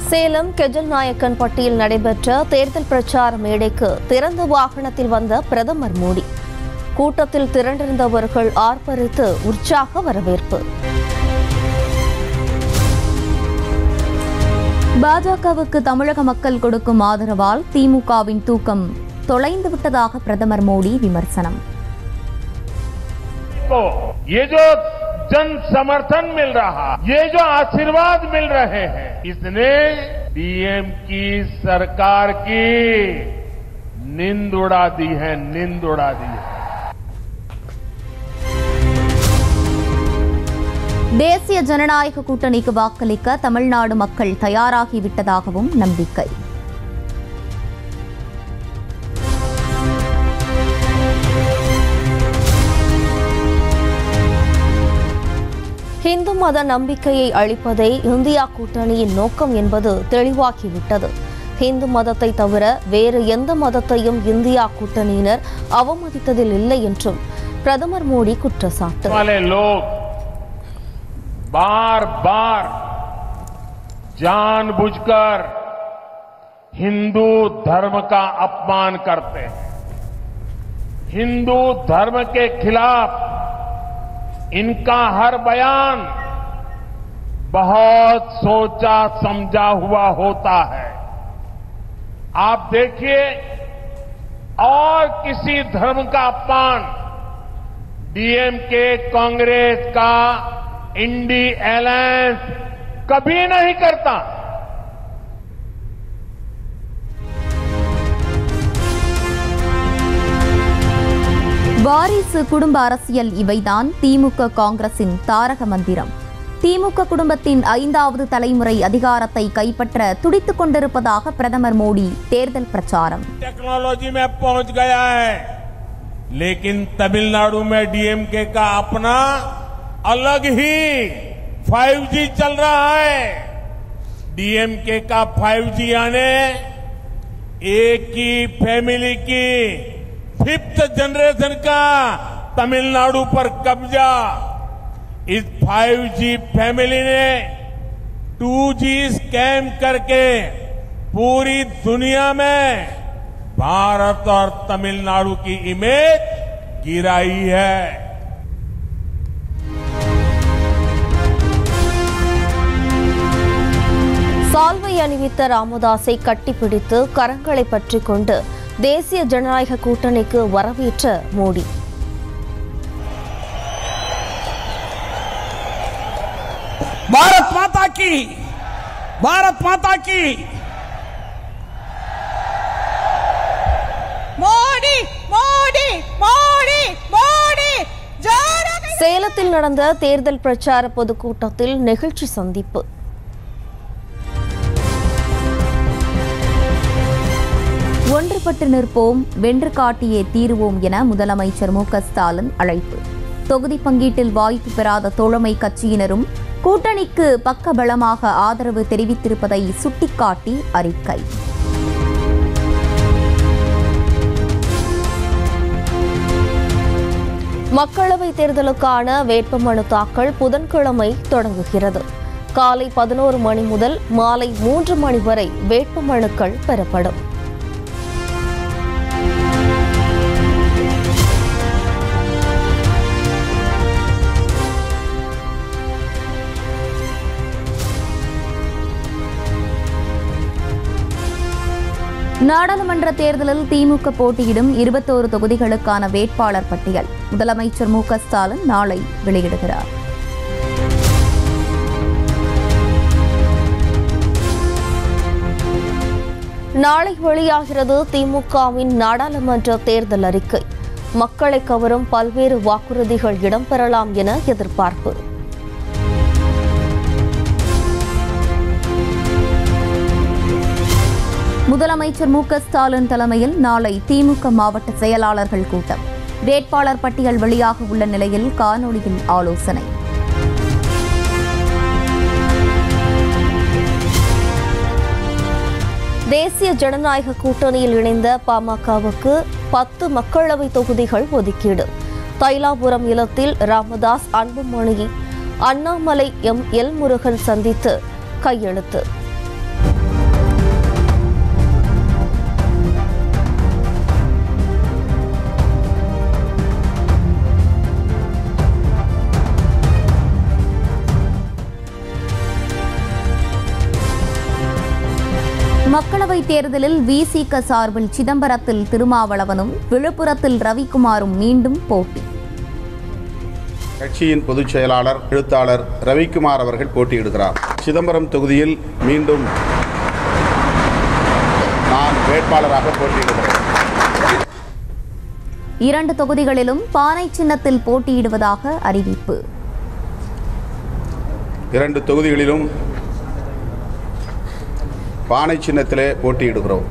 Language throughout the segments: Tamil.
சேலம் கெஜல் நாயக்கன் பட்டியில் நடைபெற்ற தேர்தல் பிரச்சார மேடைக்கு திறந்த வாகனத்தில் வந்த பிரதமர் மோடி கூட்டத்தில் திரண்டிருந்தவர்கள் ஆர்ப்பரித்து உற்சாக வரவேற்பு பாஜகவுக்கு தமிழக மக்கள் கொடுக்கும் ஆதரவால் திமுகவின் தூக்கம் தொலைந்து விட்டதாக பிரதமர் மோடி விமர்சனம் को ये जो जन समर्थन मिल रहा ये जो आशीर्वाद मिल रहे हैं इसने डीएम की सरकार की नींद उड़ा दी है नींद उड़ा दी है தேசிய ஜனநாயக கூட்டணிக்கு வாக்களிக்க தமிழ்நாடு மக்கள் தயாராகிவிட்டதாகவும் நம்பிக்கை இந்து மத நம்பிக்கையை அழிப்பதே இந்தியா கூட்டணியின் நோக்கம் என்பது தெளிவாகிவிட்டது இந்து மதத்தை தவிர வேறு எந்த மதத்தையும் இந்தியா கூட்டணியினர் அவமதித்ததில் இல்லை என்றும் பிரதமர் மோடி குற்றச்சாட்டு वाले लोग बार बार जानबूझकर हिंदू धर्म का अपमान करते हैं हिंदू धर्म के खिलाफ इनका हर बयान बहुत सोचा समझा हुआ होता है आप देखिए और किसी धर्म का अपमान डीएमके कांग्रेस का इंडी अलायंस कभी नहीं करता வாரிசு குடும்ப அரசியல் இவைதான் திமுக காங்கிரசின் தாரக மந்திரம் திமுக குடும்பத்தின் ஐந்தாவது தலைமுறை அதிகாரத்தை கைப்பற்ற துடித்துக் கொண்டிருப்பதாக பிரதமர் மோடி தேர்தல் பிரச்சாரம் टेक्नोलॉजी में पहुंच गया है लेकिन तमिलनाडु में डीएमके का अपना अलग ही 5G चल रहा है डीएमके का 5G आने एक ही फैमिली की फिफ्थ जनरेशन का तमिलनाडु पर कब्जा इस 5G फैमिली ने 2G स्कैम करके पूरी दुनिया में भारत और तमिलनाडु की इमेज गिराई है சால்வை அணிவித்த ராமதாஸை கட்டிப்பிடித்து கரங்களை பற்றிக் கொண்டு தேசிய ஜனநாயக கூட்டணிக்கு வரவேற்ற மோடி भारत माता की भारत माता की மோடி மோடி மோடி மோடி ஜோராக சேலத்தில் நடந்த தேர்தல் பிரச்சார பொதுக்கூட்டத்தில் நெகிழ்ச்சி சந்திப்பு ஒன்றுபட்டு நிற்போம் வென்று காட்டியே தீருவோம் என முதலமைச்சர் மு க ஸ்டாலின் அழைப்பு தொகுதி பங்கீட்டில் வாய்ப்பு பெறாத தோழமை கட்சியினரும் கூட்டணிக்கு பக்கபலமாக ஆதரவு தெரிவித்திருப்பதை சுட்டிக்காட்டி அறிக்கை மக்களவைத் தேர்தலுக்கான வேட்புமனு தாக்கல் புதன்கிழமை தொடங்குகிறது காலை பதினோரு மணி முதல் மாலை மூன்று மணி வரை வேட்புமனுக்கள் பெறப்படும் நாடாளுமன்ற தேர்தலில் திமுக போட்டியிடும் இருபத்தோரு தொகுதிகளுக்கான வேட்பாளர் பட்டியல் முதலமைச்சர் மு க ஸ்டாலின் நாளை வெளியிடுகிறார் நாளை வெளியாகிறது திமுகவின் நாடாளுமன்ற தேர்தல் அறிக்கை மக்களை கவரும் பல்வேறு வாக்குறுதிகள் இடம்பெறலாம் என எதிர்பார்ப்பு முதலமைச்சர் மு க ஸ்டாலின் தலைமையில் நாளை திமுக மாவட்ட செயலாளர்கள் கூட்டம் வேட்பாளர் பட்டியல் வெளியாக உள்ள நிலையில் காணொலியில் ஆலோசனை தேசிய ஜனநாயக கூட்டணியில் இணைந்த பாமகவுக்கு பத்து மக்களவை தொகுதிகள் ஒதுக்கீடு தைலாபுரம் இல்லத்தில் ராமதாஸ் அன்புமணி அண்ணாமலை எம் எல் முருகன் சந்தித்து கையெழுத்து மக்களவைத் தேர்தலில் விசிக சார்பில் சிதம்பரத்தில் திருமாவளவனும் விழுப்புரத்தில் ரவிக்குமாரும் மீண்டும் போட்டி கட்சியின் பொதுச் செயலாளர் எழுத்தாளர் ரவிக்குமார் அவர்கள் போட்டியிடுகிறார் சிதம்பரம் தொகுதியில் மீண்டும் நான் வேட்பாளராக போட்டியிடுகிறேன் இரண்டு தொகுதிகளிலும் பானை சின்னத்தில் போட்டியிடுவதாக அறிவிப்பு இரண்டு தொகுதிகளிலும் பானை சின்னத்திலே போட்டியிடுகிறோம்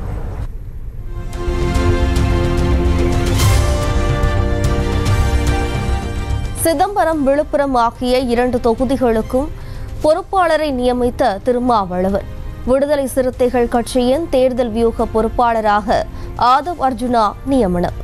சிதம்பரம் விழுப்புரம் ஆகிய இரண்டு தொகுதிகளுக்கும் பொறுப்பாளரை நியமித்த திருமாவளவன் விடுதலை சிறுத்தைகள் கட்சியின் தேர்தல் வியூக பொறுப்பாளராக ஆதவ் அர்ஜுனா நியமனம்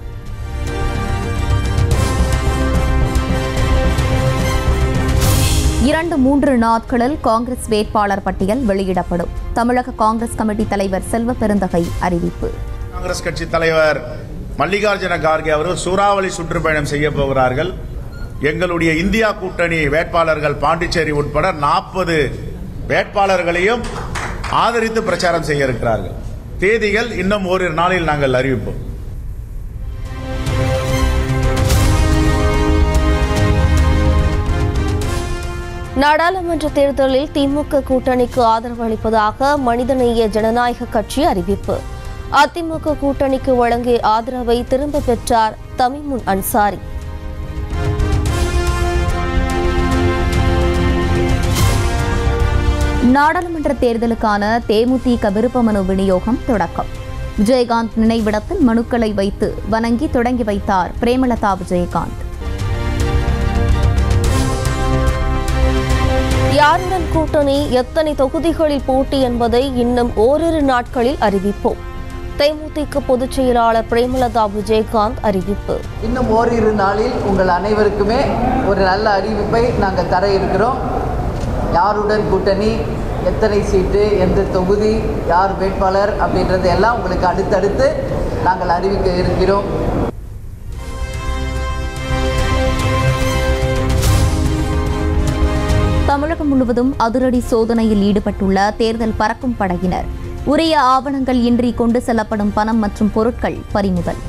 இரண்டு மூன்று நாட்களில் காங்கிரஸ் வேட்பாளர் பட்டியல் வெளியிடப்படும் தமிழக காங்கிரஸ் கமிட்டி தலைவர் செல்வ பெருந்தகை அறிவிப்பு காங்கிரஸ் கட்சி தலைவர் மல்லிகார்ஜுன கார்கே அவர்கள் சூறாவளி சுற்றுப்பயணம் செய்ய போகிறார்கள் எங்களுடைய இந்தியா கூட்டணி வேட்பாளர்கள் பாண்டிச்சேரி உட்பட நாற்பது வேட்பாளர்களையும் ஆதரித்து பிரச்சாரம் செய்ய இருக்கிறார்கள் தேதிகள் இன்னும் ஓரிரு நாளில் நாங்கள் அறிவிப்போம் நாடாளுமன்ற தேர்தலில் திமுக கூட்டணிக்கு ஆதரவு அளிப்பதாக மனிதநேய ஜனநாயக கட்சி அறிவிப்பு அதிமுக கூட்டணிக்கு வழங்கிய ஆதரவை திரும்ப பெற்றார் தமிமுன் அன்சாரி நாடாளுமன்ற தேர்தலுக்கான தேமுதிக விருப்ப மனு விநியோகம் தொடக்கம் விஜயகாந்த் நினைவிடத்தில் மனுக்களை வைத்து வணங்கி தொடங்கி வைத்தார் பிரேமலதா விஜயகாந்த் யாருடன் கூட்டணி எத்தனை தொகுதிகளில் போட்டி என்பதை இன்னும் ஓரிரு நாட்களில் அறிவிப்போம் தேமுதிக பொதுச் செயலாளர் பிரேமலதா விஜயகாந்த் அறிவிப்பு இன்னும் ஓரிரு நாளில் உங்கள் அனைவருக்குமே ஒரு நல்ல அறிவிப்பை நாங்கள் தர இருக்கிறோம் யாருடன் கூட்டணி எத்தனை சீட்டு எந்த தொகுதி யார் வேட்பாளர் அப்படின்றது எல்லாம் உங்களுக்கு அடுத்தடுத்து நாங்கள் அறிவிக்க இருக்கிறோம் தமிழகம் முழுவதும் அதிரடி சோதனையில் ஈடுபட்டுள்ள தேர்தல் பறக்கும் படையினர் உரிய ஆவணங்கள் இன்றி கொண்டு செல்லப்படும் பணம் மற்றும் பொருட்கள் பறிமுதல்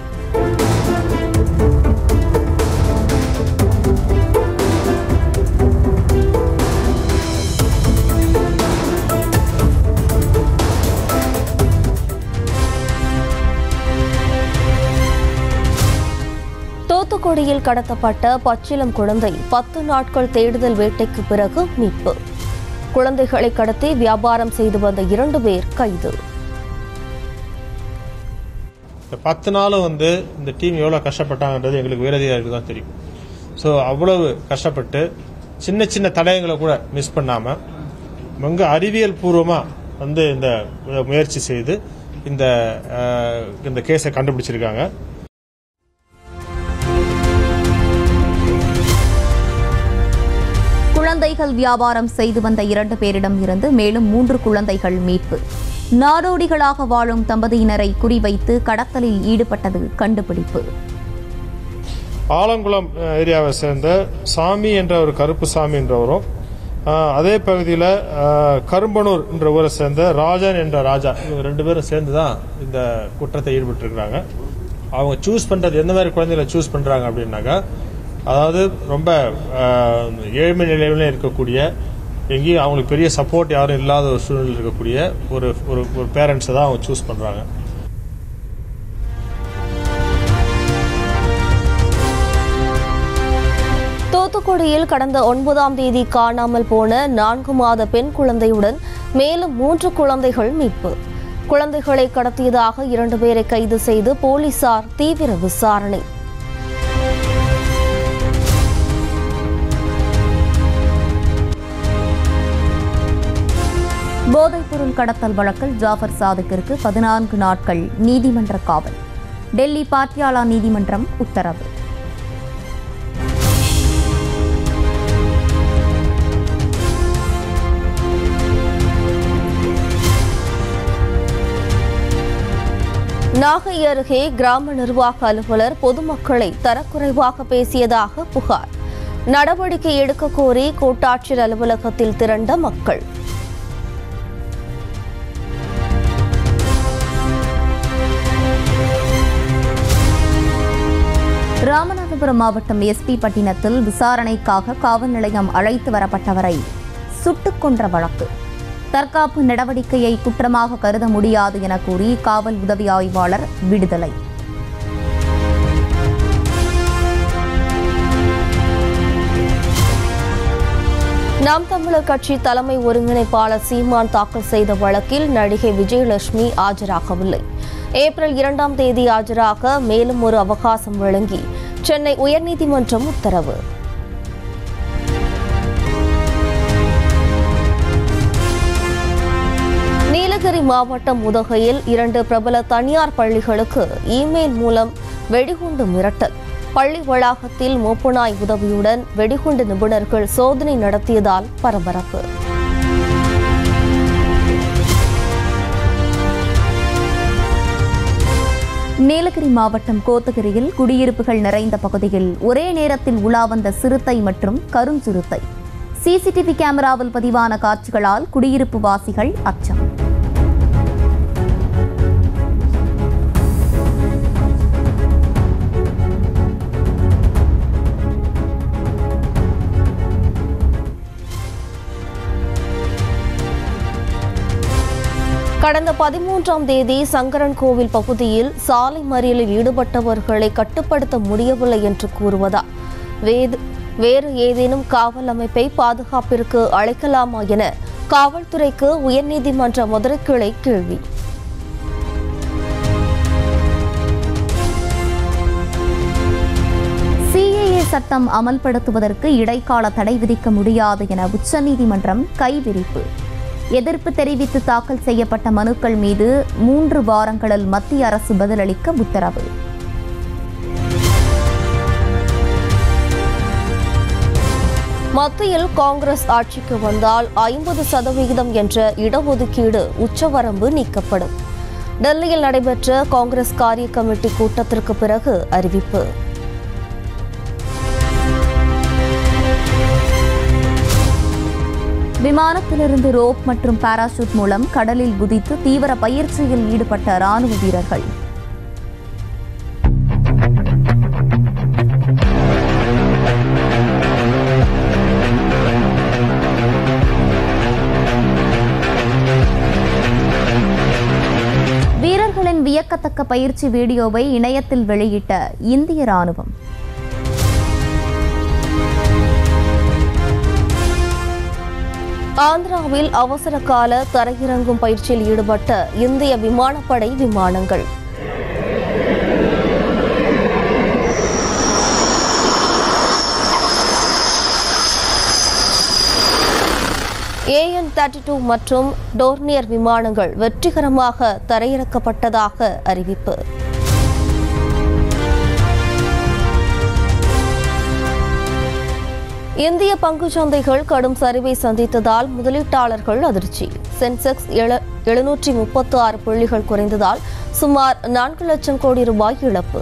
தூத்துக்குடியில் கடத்தப்பட்ட பச்சிலம் குழந்தை பத்து நாட்கள் தேடுதல் வேட்டைக்கு பிறகு மீட்பு குழந்தைகளை கடத்தி வியாபாரம் செய்து வந்த இரண்டு பேர் கைது இந்த பத்து நாளும் வந்து இந்த டீம் எவ்வளோ கஷ்டப்பட்டாங்கன்றது எங்களுக்கு வேறதிகாரிகளுக்கு தான் தெரியும் ஸோ அவ்வளவு கஷ்டப்பட்டு சின்ன சின்ன தடயங்களை கூட மிஸ் பண்ணாமல் மிக அறிவியல் பூர்வமாக வந்து இந்த முயற்சி செய்து இந்த அஹ், இந்த கேஸை கண்டுபிடிச்சிருக்காங்க குழந்தைகள் வியாபாரம் செய்து வந்த இரண்டு பேரிடம் இருந்து மேலும் மூன்று குழந்தைகள் மீட்பு நாடோடிகளாக வாழும் தம்பதியினரை குறிவைத்து கடத்தலில் ஈடுபட்டது கண்டுபிடிப்பு ஆலங்குளம் அஹ், ஏரியாவை சேர்ந்த சாமி என்ற ஒரு கருப்பு சாமி என்றவரும் அஹ், அதே பகுதியில் அஹ், கரும்பனூர் என்ற ஊரை சேர்ந்த ராஜன் என்ற ராஜா இவங்க ரெண்டு பேரும் சேர்ந்து தான் இந்த குற்றத்தை ஈடுபட்டிருக்கிறாங்க அவங்க சூஸ் பண்றது எந்த மாதிரி குழந்தைகளை சூஸ் பண்றாங்க அப்படின்னாக்கா அதாவது ரொம்ப அஹ், ஏழ்மை நிலையில இருக்கக்கூடிய எங்கேயும் அவங்களுக்கு பெரிய சப்போர்ட் யாரும் இல்லாத ஒரு சூழ்நிலையில் இருக்கக்கூடிய ஒரு ஒரு ஒரு பேரண்ட்ஸை தான் அவங்க சூஸ் பண்றாங்க தூத்துக்குடியில் கடந்த ஒன்பதாம் தேதி காணாமல் போன நான்கு மாத பெண் குழந்தையுடன் மேலும் மூன்று குழந்தைகள் மீட்பு குழந்தைகளை கடத்தியதாக இரண்டு பேரை கைது செய்து போலீசார் தீவிர விசாரணை போதைப்பொருள் கடத்தல் வழக்கில் ஜாஃபர் சாதிக்கிற்கு பதினான்கு நாட்கள் நீதிமன்ற காவல் டெல்லி பாட்டியாலா நீதிமன்றம் உத்தரவு நாகை அருகே கிராம நிர்வாக அலுவலர் பொதுமக்களை தரக்குறைவாக பேசியதாக புகார் நடவடிக்கை எடுக்க கோரி கோட்டாட்சியர் அலுவலகத்தில் திரண்ட மக்கள் ராமநாதபுரம் மாவட்டம் எஸ்பி பட்டினத்தில் விசாரணைக்காக காவல் நிலையம் அழைத்து வரப்பட்டவரை சுட்டுக் கொன்ற வழக்கு தற்காப்பு நடவடிக்கையை குற்றமாக கருத முடியாது என கூறி காவல் உதவி ஆய்வாளர் விடுதலை நாம் தமிழர் கட்சி தலைமை ஒருங்கிணைப்பாளர் சீமான் தாக்கல் செய்த வழக்கில் நடிகை விஜயலட்சுமி ஆஜராகவில்லை ஏப்ரல் இரண்டாம் தேதி ஆஜராக மேலும் ஒரு அவகாசம் வழங்கி சென்னை உயர்நீதிமன்றம் உத்தரவு நீலகிரி மாவட்டம் உதகையில் இரண்டு பிரபல தனியார் பள்ளிகளுக்கு இமெயில் மூலம் வெடிகுண்டு மிரட்டல் பள்ளி வளாகத்தில் மோப்பநாய் உதவியுடன் வெடிகுண்டு நிபுணர்கள் சோதனை நடத்தியதால் பரபரப்பு நீலகிரி மாவட்டம் கோத்தகிரியில் குடியிருப்புகள் நிறைந்த பகுதியில் ஒரே நேரத்தில் உலா வந்த சிறுத்தை மற்றும் கருஞ்சிறுத்தை சிசிடிவி கேமராவில் பதிவான காட்சிகளால் குடியிருப்பு வாசிகள் அச்சம் கடந்த பதிமூன்றாம் தேதி சங்கரன் கோவில் பகுதியில் சாலை மறியலில் ஈடுபட்டவர்களை கட்டுப்படுத்த முடியவில்லை என்று கூறுவதால் வேது வேறு ஏதேனும் காவல் அமைப்பை பாதுகாப்பிற்கு அழைக்கலாமா என காவல்துறைக்கு உயர்நீதிமன்ற மதுரை கிளை கேள்வி சிஏஏ சட்டம் அமல்படுத்துவதற்கு இடைக்கால தடை விதிக்க முடியாது என உச்சநீதிமன்றம் கைவிரிப்பு எதிர்ப்பு தெரிவித்து தாக்கல் செய்யப்பட்ட மனுக்கள் மீது மூன்று வாரங்களில் மத்திய அரசு பதிலளிக்க உத்தரவு மத்தியில் காங்கிரஸ் ஆட்சிக்கு வந்தால் ஐம்பது சதவிகிதம் என்ற இடஒதுக்கீடு உச்சவரம்பு நீக்கப்படும் டெல்லியில் நடைபெற்ற காங்கிரஸ் காரிய கமிட்டி கூட்டத்திற்கு பிறகு அறிவிப்பு விமானத்திலிருந்து ரோப் மற்றும் பாராசூட் மூலம் கடலில் குதித்து தீவிர பயிற்சியில் ஈடுபட்ட ராணுவ வீரர்கள் வீரர்களின் வியக்கத்தக்க பயிற்சி வீடியோவை இணையத்தில் வெளியிட்ட இந்திய ராணுவம் ஆந்திராவில் அவசர கால தரையிறங்கும் பயிற்சியில் ஈடுபட்ட இந்திய விமானப்படை விமானங்கள் ஏஎன் தேர்ட்டி டூ மற்றும் டோர்னியர் விமானங்கள் வெற்றிகரமாக தரையிறக்கப்பட்டதாக அறிவிப்பு இந்திய பங்குச் சந்தைகள் கடும் சரிவை சந்தித்ததால் முதலீட்டாளர்கள் அதிர்ச்சி சென்செக்ஸ் எழு- எழுநூற்றி முப்பத்து ஆறு புள்ளிகள் குறைந்ததால் சுமார் நான்கு லட்சம் கோடி ரூபாய் இழப்பு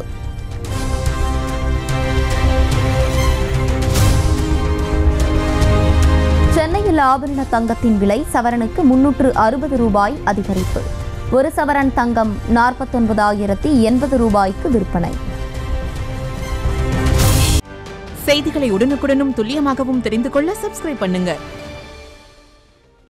சென்னையில் ஆபரண தங்கத்தின் விலை சவரனுக்கு முன்னூற்று அறுபது ரூபாய் அதிகரிப்பு ஒரு சவரன் தங்கம் நாற்பத்தொன்பதாயிரத்தி எண்பது ரூபாய்க்கு விற்பனை செய்திகளை உடனுக்குடனும் துல்லியமாகவும் தெரிந்து கொள்ள சப்ஸ்கிரைப் பண்ணுங்க